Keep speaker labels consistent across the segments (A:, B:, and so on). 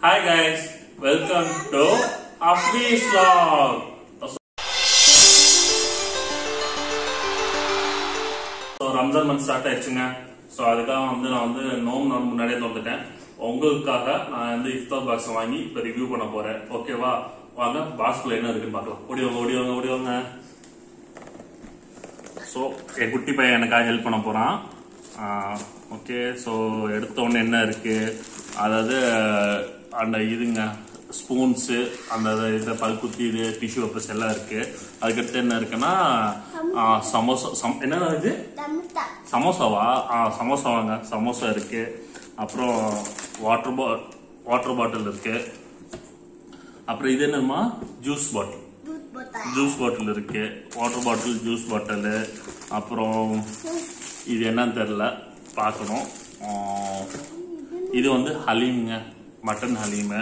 A: Hi guys welcome to Afees vlog so Ramzan month start ஆயிடுச்சுங்க so அதுக்காக வந்து நான் வந்து நோம் நான் முன்னாடியே திறந்துட்டேன் உங்களுக்காக நான் வந்து இஃப்தார் பாக்ஸ் வாங்கி இப்போ ரிவ்யூ பண்ண போறேன் ஓகேவா வாங்க பாக்ஸ்குள்ள என்ன இருக்குன்னு பார்க்கலாம் ஓடிவாங்க ஓடிவாங்க ஓடிவாங்க ஸோ என் குட்டி பையன் எனக்காக ஹெல்ப் பண்ண போறான் ஓகே ஸோ எடுத்த உடனே என்ன இருக்கு அதாவது அந்த இதுங்க ஸ்பூன்ஸு அந்த இதை பல்குத்தி இது டிஷ்யூ பேப்பர்ஸ் எல்லாம் இருக்கு அதுக்கடுத்து என்ன இருக்குன்னா ஆ, சமோசா சம் என்ன இது
B: தமிழ்தா
A: சமோசாவா ஆ சமோசா வாங்க சமோசா இருக்கு அப்புறம் வாட்டர் பா வாட்டர் பாட்டில் இருக்கு அப்புறம் இது என்னம்மா ஜூஸ் பாட்டில்
B: தூத் போட்டா
A: ஜூஸ் பாட்டில் இருக்கு வாட்டர் பாட்டில் ஜூஸ் பாட்டில் அப்புறம் இது என்னன்னு தெரியல பார்க்கணும் ஆ, இது வந்து ஹலீம்ங்க மட்டன் ஹலீமு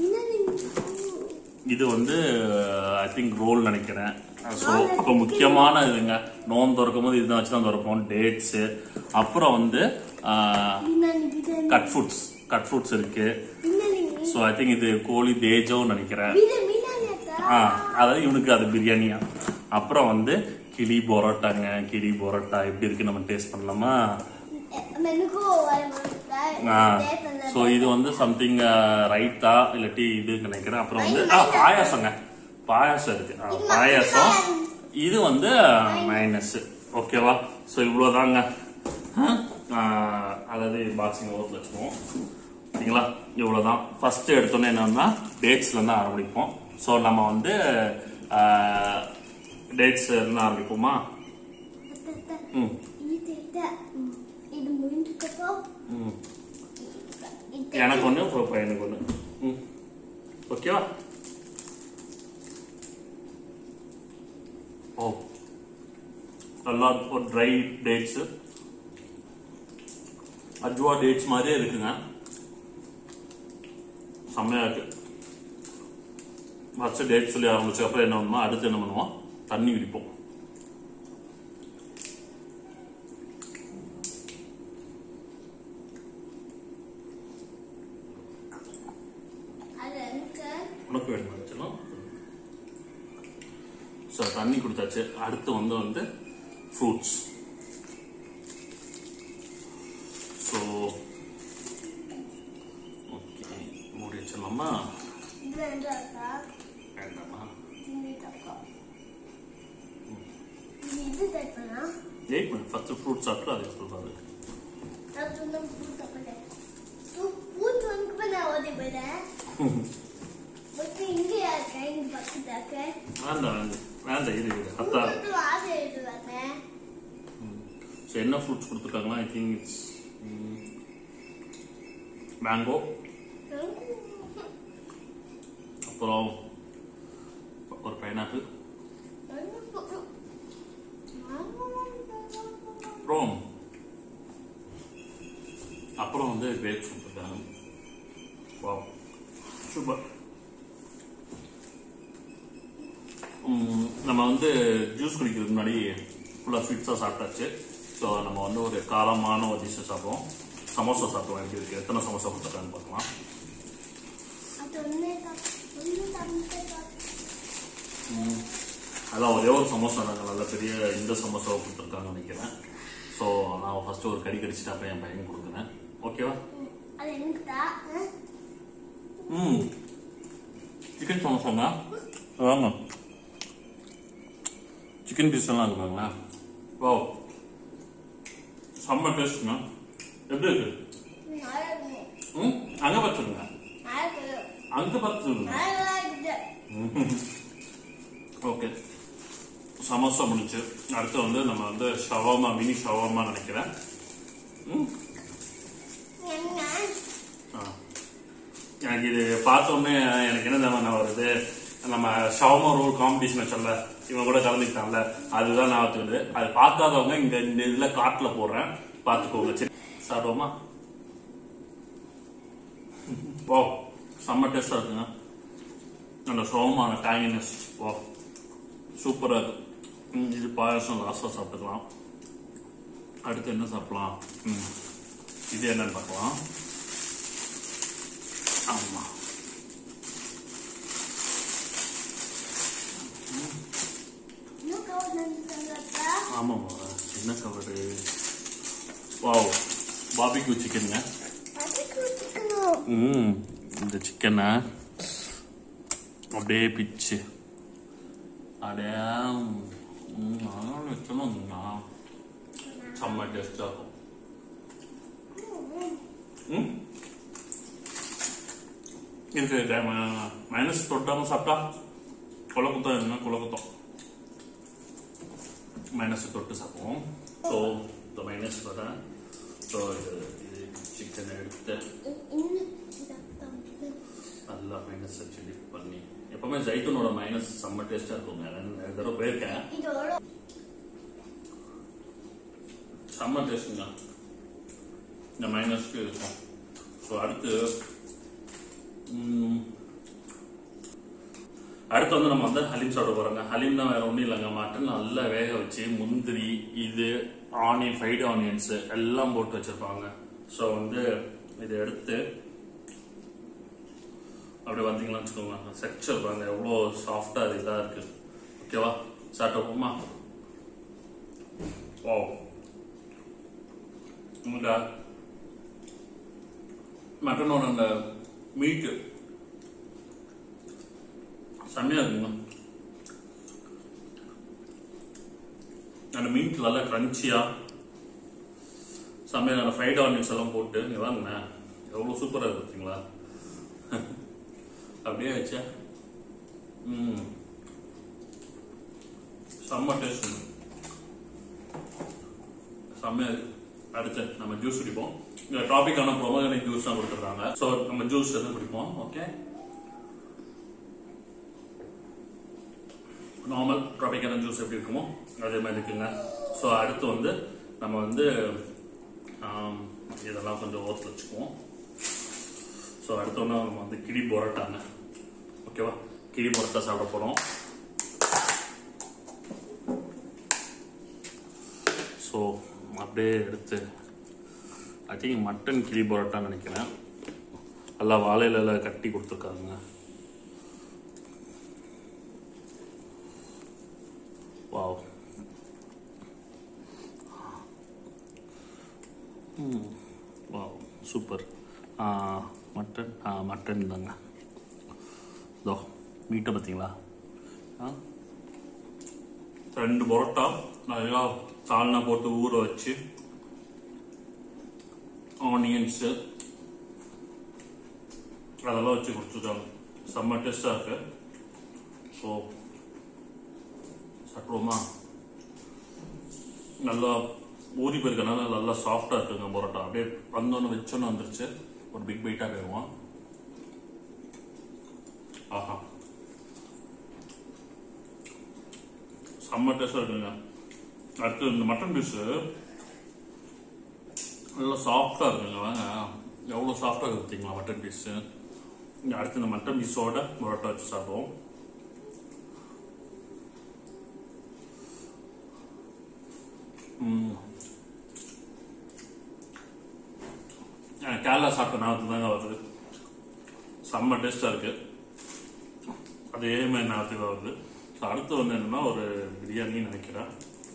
A: இது வந்து ஐ திங்க் ரோல் நினைக்கிறேன் ஸோ அப்போ முக்கியமான இதுங்க நோன் திறக்கும் போது இதுதான் வச்சு தான் திறப்போம் டேட்ஸு அப்புறம் வந்து
B: பின்னாடி பின்னாடி
A: கட் ஃபுட்ஸ் கட் ஃபுட்ஸ் இருக்கு
B: பின்னாடி
A: ஸோ ஐ திங்க் இது கோழி தேஜோன்னு நினைக்கிறேன்
B: பின்னாடி பின்னாடி
A: ஆ அதாவது இவனுக்கு அது பிரியாணியா அப்புறம் வந்து கிளி பரோட்டாங்க கிளி பரோட்டா எப்படி இருக்கு நம்ம டேஸ்ட் பண்ணலாமா
B: மெனுக்கு வர
A: ஆ ஸோ இது வந்து சம்திங் ரைத்தா இல்லாட்டி இது நினைக்கிறேன் அப்புறம் வந்து ஆ பாயாசங்க பாயாசம் இருக்கு ஆ, பாயாசம் இது வந்து மைனஸ் ஓகேவா ஸோ இவ்வளோதாங்க ஆ, அதாவது பாக்ஸிங் ஓரத்தில் வச்சுக்குவோம் சரிங்களா இவ்வளோதான் ஃபர்ஸ்ட் எடுத்தோன்னே என்னன்னா டேட்ஸ்ல இருந்து ஆரம்பிப்போம் ஸோ நம்ம வந்து டேட்ஸ் இருந்து ஆரம்பிப்போமா ம்
B: இது இது இது முடிஞ்சுக்கப்புறம்
A: ம்
B: இது
A: எனக்கு ஒன்று அப்புறம் பையனுக்கு ஒன்று ம் ஓகேவா ஓ நல்லா ஒரு ட்ரை டேட்ஸ் அஜ்வா டேட்ஸ் மாதிரியே இருக்குங்க செம்மையா இருக்கு ஃபர்ஸ்ட் டேட் சொல்லி ஆரம்பிச்ச அப்புறம் என்ன பண்ணுவோம் அடுத்து என்ன பண்ணுவோம் தண்ணி குடிப்போம்
B: அது எனக்கு
A: உனக்கு வேணுமா வச்சலாம் ஸோ தண்ணி குடிச்சாச்சு அடுத்து வந்து வந்து ஃப்ரூட்ஸ் ஸோ ஓகே மூடி வச்சிடலாமா
B: இது வேண்டாக்கா
A: வேண்டாமா
B: இது தப்பா இது இது தைப்பனா
A: எயிட் மினிட் ஃபர்ஸ்ட் ஃப்ரூட் சாப்பிட்டு அதை சொல்றாரு
B: நான் சொன்ன பூ தப்பல பூ பூத்து வந்து நான் ஓடி போயிட்டேன் பட்டு இங்கே இருக்கேன் இங்க பக்கத்துல இருக்கேன்
A: வேண்டாம் வேண்டாம் வேண்டாம் இது இது அத்தா
B: பூத்து ஆசை எழுதுவாங்க
A: ஸோ என்ன ஃப்ரூட்ஸ் கொடுத்துருக்காங்களா ஐ திங்க் இட்ஸ் மேங்கோ அப்புறம் ஒரு பைனாப்பிள் அப்புறம் அப்புறம் வந்து கிரேப்ஸ் கொடுத்துருக்காங்க வாவ் சூப்பர் ம், நம்ம வந்து ஜூஸ் குடிக்கிறதுக்கு முன்னாடி ஃபுல்லாக ஸ்வீட்ஸாக சாப்பிட்டாச்சு ஸோ நம்ம வந்து ஒரு காரமான ஒரு டிஷ்ஷை சாப்பிடுவோம் சமோசா சாப்பிடுவோம் எப்படி இருக்கு எத்தனை சமோசா கொடுத்துருக்கான்னு பார்க்கலாம்
B: அது ஒன்னே தான் ஒன்னு தம்பி
A: ம், அதான் ஒரே ஒரு சமோசா நாங்கள் நல்ல பெரிய இந்த சமோசாவை கொடுத்துருக்காங்கன்னு நினைக்கிறேன் ஸோ நான் ஃபர்ஸ்ட் ஒரு கடி கடிச்சிட்டு அப்புறம் என் பையனுக்கு கொடுக்குறேன் ஓகேவா
B: அது எனக்கு தான்
A: ம் சிக்கன் சமோசாங்க வாங்க சிக்கன் பீஸ் எல்லாம் இருக்குங்களா ஓ செம்ம டேஸ்ட்ங்க எப்படி இருக்கு ம் அங்க பார்த்துருங்க அங்க பார்த்துருங்க ஓகே சமோசா முடிச்சு அடுத்து வந்து நம்ம வந்து ஷவர்மா மினி ஷவர்மா நினைக்கிறேன் ம் ஆ. எனக்கு இது பார்த்த உடனே எனக்கு என்ன தெரியுமா வருது நம்ம ஷவர்மா ரோல் காம்படிஷன் வச்சோம்ல இவன் கூட கலந்துக்கிட்டான்ல அதுதான் நான் வருது அது பார்க்காதவங்க இங்க இந்த இதுல காட்டுல போடுறேன் பார்த்துக்கோங்க சரி சாப்பிடுவோமா ஓ செம்ம டேஸ்டா இருக்குங்க அந்த ஷவர்மான டேங்கினஸ் ஓ சூப்பரா இருக்கு ம், இது பாயாசம் லாஸ்டா சாப்பிட்டுக்கலாம் அடுத்து என்ன சாப்பிடலாம் ம் இது என்னன்னு பார்க்கலாம் ஆமா ஆமாம்மா என்ன கவரு வாவ் பாபிக்யூ சிக்கனுங்க
B: அதுக்கு வச்சுக்கணும்
A: ம் இந்த சிக்கனை அப்படியே பிச்சு அப்படியே ம், அதெல்லாம் வச்சோம்னா செம்ம டேஸ்டாக இருக்கும் ம் இருக்கு மைனஸ் தொட்டாம சாப்பிட்டா குலக்குத்தம் என்ன குலக்குத்தம் மைனஸ் தொட்டு சாப்பிடுவோம் ஸோ இந்த மைனஸ் வர ஸோ இது இது சிக்கனை எடுத்து
B: இன்னும் ரத்தம்.
A: நல்லா மைனஸ் வச்சு டிப் பண்ணி எப்பவுமே ஜைத்தூனோட மைனஸ் செம்ம டேஸ்டா இருக்குங்க நான் நிறைய தடவை போயிருக்கேன்
B: இதோட
A: செம்ம டேஸ்ட்டுங்க இந்த மைனஸ்க்கு இருக்கும் ஸோ அடுத்து ம், அடுத்து வந்து நம்ம வந்து ஹலீம் சாப்பிட போறோங்க ஹலீம்னா வேற ஒன்றும் இல்லைங்க மட்டன் நல்லா வேக வச்சு முந்திரி இது ஆனியன் ஃப்ரைடு ஆனியன்ஸ் எல்லாம் போட்டு வச்சிருப்பாங்க ஸோ வந்து இதை எடுத்து அப்படி வந்தீங்களா வச்சுக்கோங்க செக்சர் பாருங்க எவ்வளோ சாஃப்டா அது இதாக இருக்கு ஓகேவா சாப்பிட்டோமா ஓ உங்களா மட்டனோட அந்த மீட்டு செம்மையா இருக்குங்க அந்த மீட் நல்லா கிரன்ச்சியா செம்மையா அந்த ஃப்ரைட் ஆனியன்ஸ் எல்லாம் போட்டு இங்க வாங்கண்ணே எவ்வளோ சூப்பராக இருக்கு பார்த்தீங்களா அப்படியே வச்சா ம் செம்ம டேஸ்ட் செம்மையா இருக்கு அடுத்து நம்ம ஜூஸ் குடிப்போம் இந்த டாபிக்கான ப்ரொமோகனிக் ஜூஸ் தான் கொடுத்துருக்காங்க ஸோ நம்ம ஜூஸ் எதுவும் குடிப்போம் ஓகே நார்மல் ட்ராபிக்கான ஜூஸ் எப்படி இருக்குமோ அதே மாதிரி இருக்குங்க ஸோ அடுத்து வந்து நம்ம வந்து ஆம், இதெல்லாம் கொஞ்சம் ஓரத்தில் வச்சுக்குவோம் ஸோ அடுத்தோன்னா நம்ம வந்து கிளி பொரோட்டாங்க ஓகேவா கிளி பொரோட்டா சாப்பிட போகிறோம் ஸோ அப்படியே எடுத்து ஐ திங்க் மட்டன் கிளி பரோட்டான்னு நினைக்கிறேன் நல்லா வாழையில கட்டி கொடுத்துருக்காங்க வாவ் ம் வாவ் சூப்பர் மட்டன் ஆ மட்டன் தாங்க இதோ மீட்டை பார்த்தீங்களா ஆ ரெண்டு பரோட்டா நல்லா சால்னா போட்டு ஊற வச்சு ஆனியன்ஸு அதெல்லாம் வச்சு கொடுத்துருக்காங்க செம்ம டேஸ்டாக இருக்கு ஸோ சாப்பிடுவோமா நல்லா ஊறி போயிருக்கனால நல்லா சாஃப்டாக இருக்குங்க பரோட்டா அப்படியே வந்தோன்னு வச்சோன்னு வந்துருச்சு ஒரு பிக் பைட்டாக போயிடுவோம் ஆஹா செம்ம டேஸ்டாக இருக்குங்க அடுத்து இந்த மட்டன் பீஸு நல்லா சாஃப்டாக இருக்குங்க வாங்க எவ்வளோ சாஃப்டாக இருக்கு பார்த்தீங்களா மட்டன் பீஸு இங்க அடுத்து இந்த மட்டன் பீஸோட பரோட்டா வச்சு சாப்பிடுவோம் ம். ஆ, கேரளா சாப்பிட்ட நாற்று தாங்க வருது செம்ம டேஸ்டாக இருக்கு அதே மாதிரி நாற்று தான் வருது ஸோ அடுத்து வந்து என்னன்னா ஒரு பிரியாணி நினைக்கிறேன்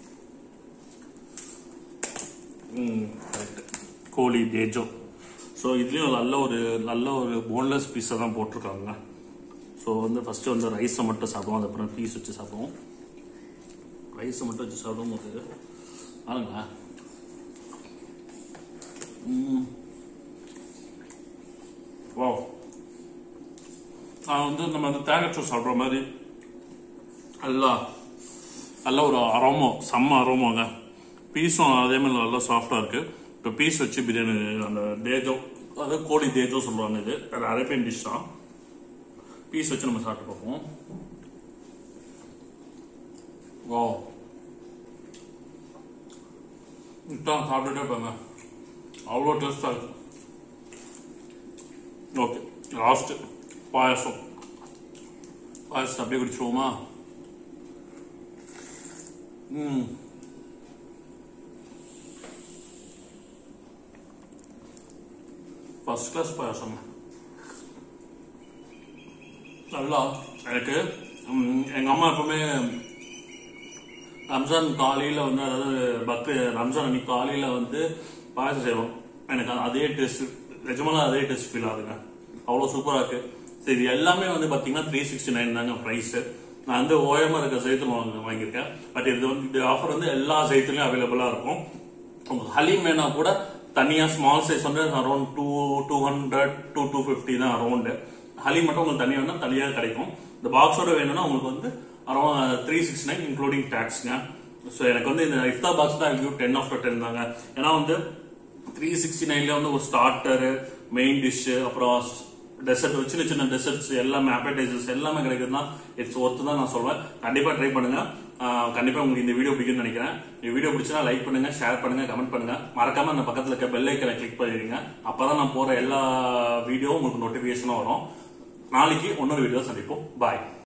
A: ம் கரெக்ட் கோழி தேஜோ ஸோ இதுலேயும் நல்ல ஒரு நல்ல ஒரு போன்லெஸ் பீஸை தான் போட்டிருக்காங்க ஸோ வந்து ஃபஸ்ட்டு வந்து ரைஸை மட்டும் சாப்பிடுவோம் அதுக்கப்புறம் பீஸ் வச்சு சாப்பிடுவோம் ரைஸை மட்டும் வச்சு சாப்பிடும் போது பாருங்களா ம் வா நான் வந்து நம்ம வந்து தேங்காய் சோறு சாப்பிட்ற மாதிரி நல்லா நல்ல ஒரு அரோமோ செம்ம அரோமோங்க பீஸும் அதே மாதிரி நல்லா சாஃப்டாக இருக்கு இப்போ பீஸ் வச்சு பிரியாணி அந்த தேஜோ அதாவது கோழி தேஜோ சொல்லுவாங்க இது அது அரேபியன் டிஷ் தான் பீஸ் வச்சு நம்ம சாப்பிட்டு பார்ப்போம் வா இதான் சாப்பிட்டுட்டே இருப்பாங்க அவ்வளோ டேஸ்டாக இருக்கு ஓகே லாஸ்ட் பாயாசம் பாயாசம் அப்படியே குடிச்சிருவோமா ம் ஃபர்ஸ்ட் கிளாஸ் பாயாசம் நல்லா எனக்கு ம், எங்க அம்மா எப்பவுமே ரம்ஜான் காலையில வந்து அதாவது பக்ரு ரம்ஜான் அன்னைக்கு காலையில வந்து பாயசம் செய்வோம் எனக்கு அதே டேஸ்ட் நிஜமால அதே டேஸ்ட் ஃபீல் ஆகுதுங்க அவ்வளோ சூப்பரா இருக்கு சரி இது எல்லாமே வந்து பாத்தீங்கன்னா த்ரீ சிக்ஸ்டி நைன் தாங்க ப்ரைஸ் நான் வந்து ஓயமா இருக்க சைத்துல வாங்க வாங்கியிருக்கேன் பட் இது வந்து இந்த ஆஃபர் வந்து எல்லா சைத்துலயும் அவைலபிளா இருக்கும் உங்களுக்கு ஹலீம் வேணா கூட தனியா ஸ்மால் சைஸ் வந்து around two two hundred two two fifty தான் அரௌண்ட் ஹலீம் மட்டும் உங்களுக்கு தனியா வேணா தனியாக கிடைக்கும் இந்த பாக்ஸோட வேணும்னா உங்களுக்கு வந்து around three six nine including டேக்ஸ்ங்க ஸோ எனக்கு வந்து இந்த இஃப்தா பாக்ஸ் தான் கிவ் டென் ஆஃப்டர் டென் தாங்க ஏன்னா வந்து த்ரீ சிக்ஸ்டி நைன்ல வந்து ஒரு ஸ்டார்டரு மெயின் டிஷ் அப்புறம் டெசர்ட் சின்ன சின்ன டெசர்ட்ஸ் எல்லாமே appetizers எல்லாமே கிடைக்குதுன்னா இட்ஸ் ஒர்த்து தான் நான் சொல்வேன் கண்டிப்பா ட்ரை பண்ணுங்க ஆஹ் கண்டிப்பா உங்களுக்கு இந்த வீடியோ பிடிக்கும்னு நினைக்கிறேன் இந்த வீடியோ பிடிச்சா லைக் பண்ணுங்க ஷேர் பண்ணுங்க கமெண்ட் பண்ணுங்க மறக்காம அந்த பக்கத்துல இருக்க பெல் ஐக்கனை கிளிக் பண்ணிடுங்க அப்பதான் நான் போற எல்லா வீடியோ உங்களுக்கு நோட்டிபிகேஷனும் வரும் நாளைக்கு இன்னொரு வீடியோ சந்திப்போம் பாய்